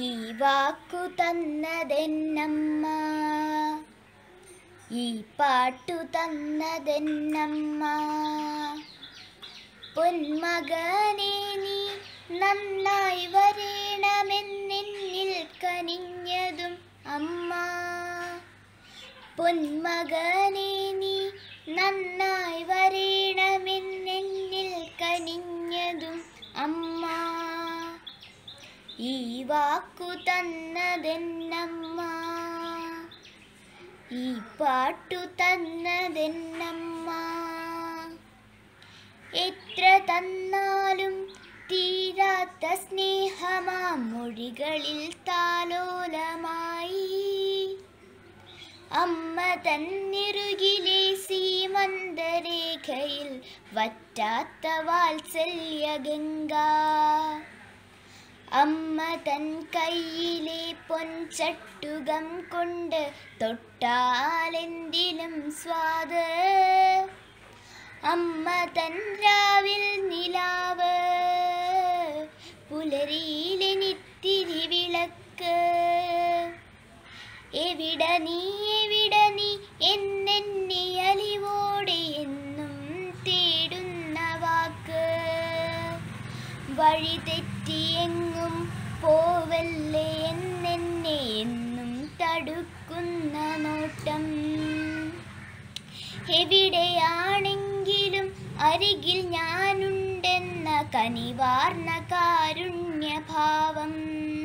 ഈ വാക്കു തന്നതെന്നമ്മ ഈ പാട്ടു തന്നതെന്നമ്മ പൊന്മകനെ നീ നന്നായി വരേണമെന്നെന്നിൽ കനിഞ്ഞതും അമ്മ പൊന്മകനെ നീ നന്നായി വരേണമെന്നെന്നിൽ കനിഞ്ഞതും അമ്മ ഈ വാക്കു തന്നതെന്നമ്മ ഈ പാട്ടു തന്നതെന്നമ്മ എത്ര തന്നാലും തീരാത്ത സ്നേഹമാം മൊഴികളിൽ താലോലമായി അമ്മ തന്നിറുകിലെ സീമന്തരേഖയിൽ വറ്റാത്ത വാത്സല്യ ഗംഗ അമ്മ തൻ കയ്യിലെ പൊൻചട്ടുകം കൊണ്ട് തൊട്ടാലെന്തിനും സ്വാദ് അമ്മ തൻ രാവിൽ നിലാവ് പുലരിയിലെ നിത്തിരി വിളക്ക് എവിട നീ എവിട നീ എന്നെന്നെ അലിവോടെ എന്നും തേടുന്ന വാക്ക് വഴി തെറ്റി എങ്ങും പോവല്ലേ എന്നെന്നെ എന്നും തടുക്കുന്ന നോട്ടം എവിടെയാണെങ്കിലും അരികിൽ ഞാനുണ്ടെന്ന കനിവാർന്ന കാരുണ്യഭാവം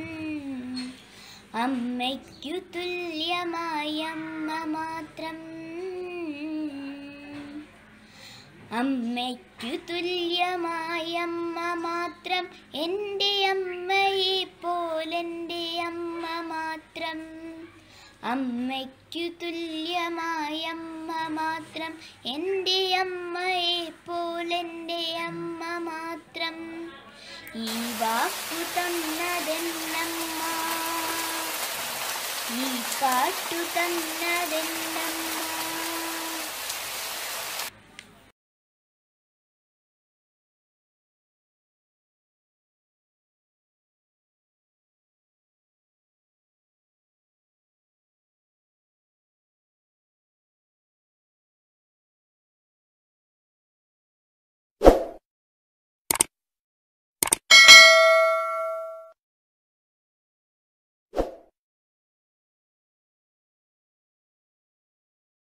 അമ്മയ്ക്കു തുല്യമായ അമ്മ മാത്രം അമ്മയ്ക്കു തുല്യമായ അമ്മ മാത്രം എൻ്റെ അമ്മയെ പോലെൻ്റെ അമ്മ മാത്രം അമ്മയ്ക്കു തുല്യമായ അമ്മ മാത്രം എൻ്റെ അമ്മയെ പോലെൻ്റെ അമ്മ മാത്രം ഈ വാക്കു തന്നതെന്നമ്മ ഈ പാട്ടു തന്നതെന്നമ്മ